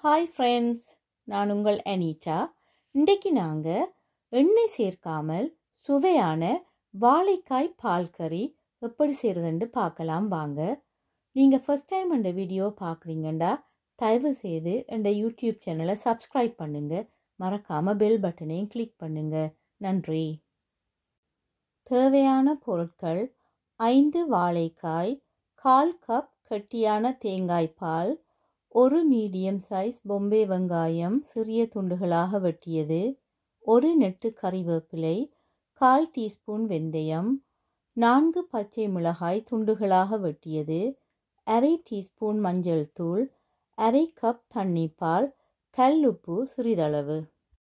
hi friends நான் உங்கள் அனீட்டா இன்றைக்கு நாங்கள் எண்ணெய் சேர்க்காமல் சுவையான வாழைக்காய் பால் கறி எப்படி செய்கிறதுன்னு பார்க்கலாம் வாங்க நீங்கள் ஃபஸ்ட் டைம் அந்த வீடியோ பார்க்குறீங்கண்டா தயவு செய்து இந்த யூடியூப் சேனலை சப்ஸ்கிரைப் பண்ணுங்கள் மறக்காமல் பெல் பட்டனையும் கிளிக் பண்ணுங்கள் நன்றி தேவையான பொருட்கள் ஐந்து வாழைக்காய் கால் கப் கட்டியான தேங்காய் பால் ஒரு மீடியம் சைஸ் பொம்பே வெங்காயம் சிறிய துண்டுகளாக வெட்டியது ஒரு நெட்டு கறிவேப்பிலை கால் டீஸ்பூன் வெந்தயம் நான்கு பச்சை மிளகாய் துண்டுகளாக வெட்டியது அரை டீஸ்பூன் மஞ்சள் தூள் அரை கப் தண்ணீர் பால் கல்லுப்பு சிறிதளவு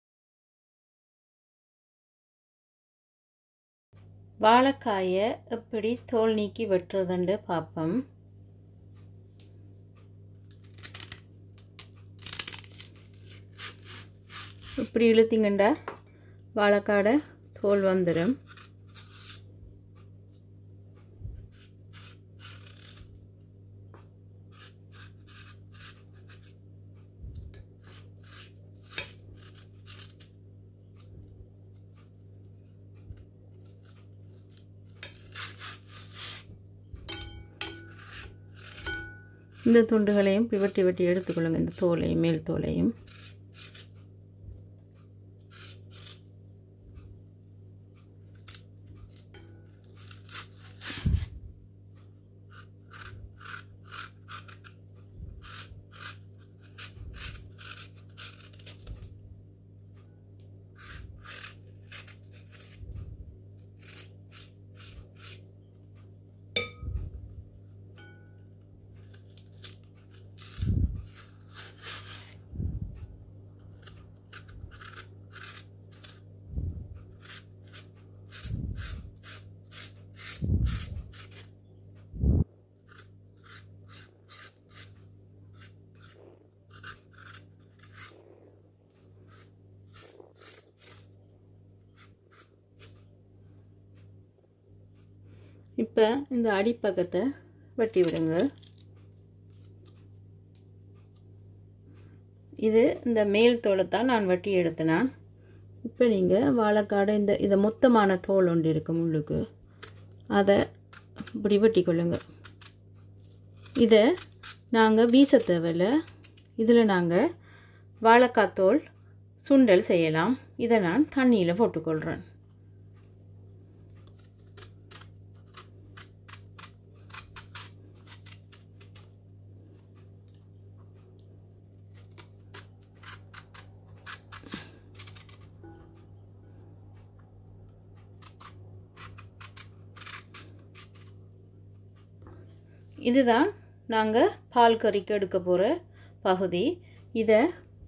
வாழைக்காயை எப்படி தோல் நீக்கி வெட்டுறதுண்டு பார்ப்போம் இப்படி இழுத்திங்கண்டா வாழைக்காடை தோல் வந்துடும் இந்த துண்டுகளையும் இப்படி வெட்டி வெட்டி எடுத்துக்கொள்ளுங்க இந்த தோலையும் மேல் தோலையும் இப்போ இந்த அடிப்பக்கத்தை வெட்டி விடுங்க இது இந்த மேல் தோலை தான் நான் வெட்டி எடுத்தேன் இப்போ நீங்கள் வாழைக்காடை இந்த இதை மொத்தமான தோல் ஒன்று இருக்கு முள்ளுக்கு அதை இப்படி வெட்டி கொள்ளுங்க இதை நாங்கள் வீச தேவையில்ல இதில் நாங்கள் வாழைக்காய் தோல் சுண்டல் செய்யலாம் இதை நான் தண்ணியில் போட்டுக்கொள்கிறேன் இதுதான் நாங்கள் பால் கறிக்கு எடுக்க போகிற பகுதி இதை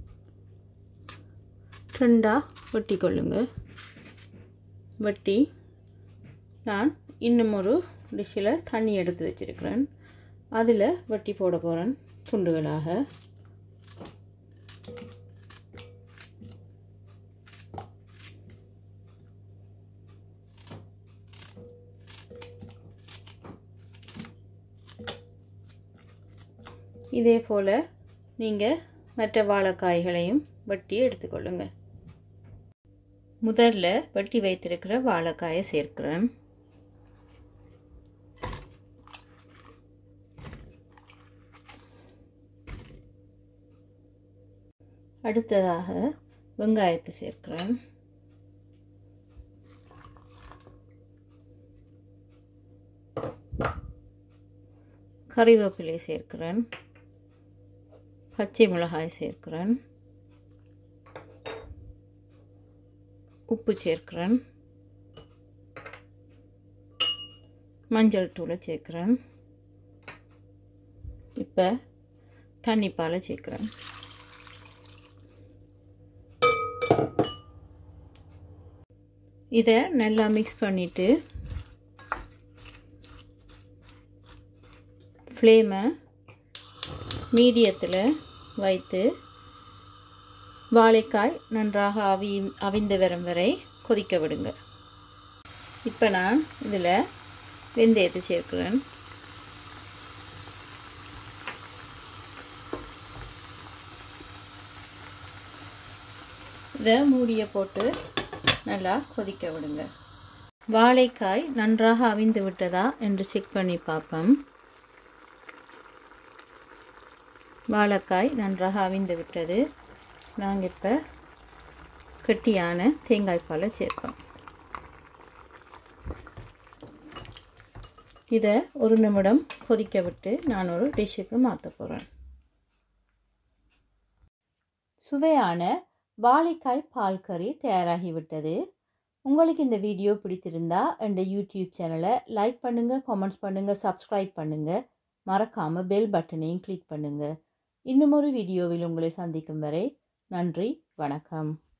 ரெண்டாக வெட்டி கொள்ளுங்க வெட்டி நான் இன்னும் ஒரு டிஷ்ஷில் தண்ணி எடுத்து வச்சுருக்கிறேன் அதில் வெட்டி போட போகிறேன் துண்டுகளாக இதே போல் நீங்கள் மற்ற வாழைக்காய்களையும் வெட்டி எடுத்துக்கொள்ளுங்க முதல்ல வெட்டி வைத்திருக்கிற வாழைக்காயை சேர்க்கிறேன் அடுத்ததாக வெங்காயத்தை சேர்க்கிறேன் கறிவேப்பிலை சேர்க்கிறேன் பச்சை மிளகாய் சேர்க்கிறேன் உப்பு சேர்க்கிறேன் மஞ்சள் தூளை சேர்க்கிறேன் இப்போ தண்ணி பாலை சேர்க்குறேன் இதை நல்லா மிக்ஸ் பண்ணிவிட்டு ஃப்ளேமை மீடியத்தில் வைத்து வாழைக்காய் நன்றாக அவி அவிந்து வரும் வரை கொதிக்க விடுங்க இப்போ நான் இதில் வெந்தயத்தை சேர்க்கிறேன் இதை மூடியை போட்டு நல்லா கொதிக்க விடுங்க வாழைக்காய் நன்றாக அவிந்து விட்டதா என்று செக் பண்ணி பார்ப்போம் வாழைக்காய் நன்றாக அவிந்து விட்டது நாங்கள் இப்போ கெட்டியான தேங்காய் பாலை சேர்ப்போம் இதை ஒரு நிமிடம் கொதிக்க விட்டு நான் ஒரு டிஷ்ஷுக்கு மாற்ற போகிறேன் சுவையான வாழைக்காய் பால் கறி தயாராகிவிட்டது உங்களுக்கு இந்த வீடியோ பிடித்திருந்தா என்ற யூடியூப் சேனலை லைக் பண்ணுங்கள் கமெண்ட்ஸ் பண்ணுங்கள் சப்ஸ்கிரைப் பண்ணுங்கள் மறக்காமல் பெல் பட்டனையும் கிளிக் பண்ணுங்கள் இன்னும் ஒரு வீடியோவில் உங்களை சந்திக்கும் வரை நன்றி வணக்கம்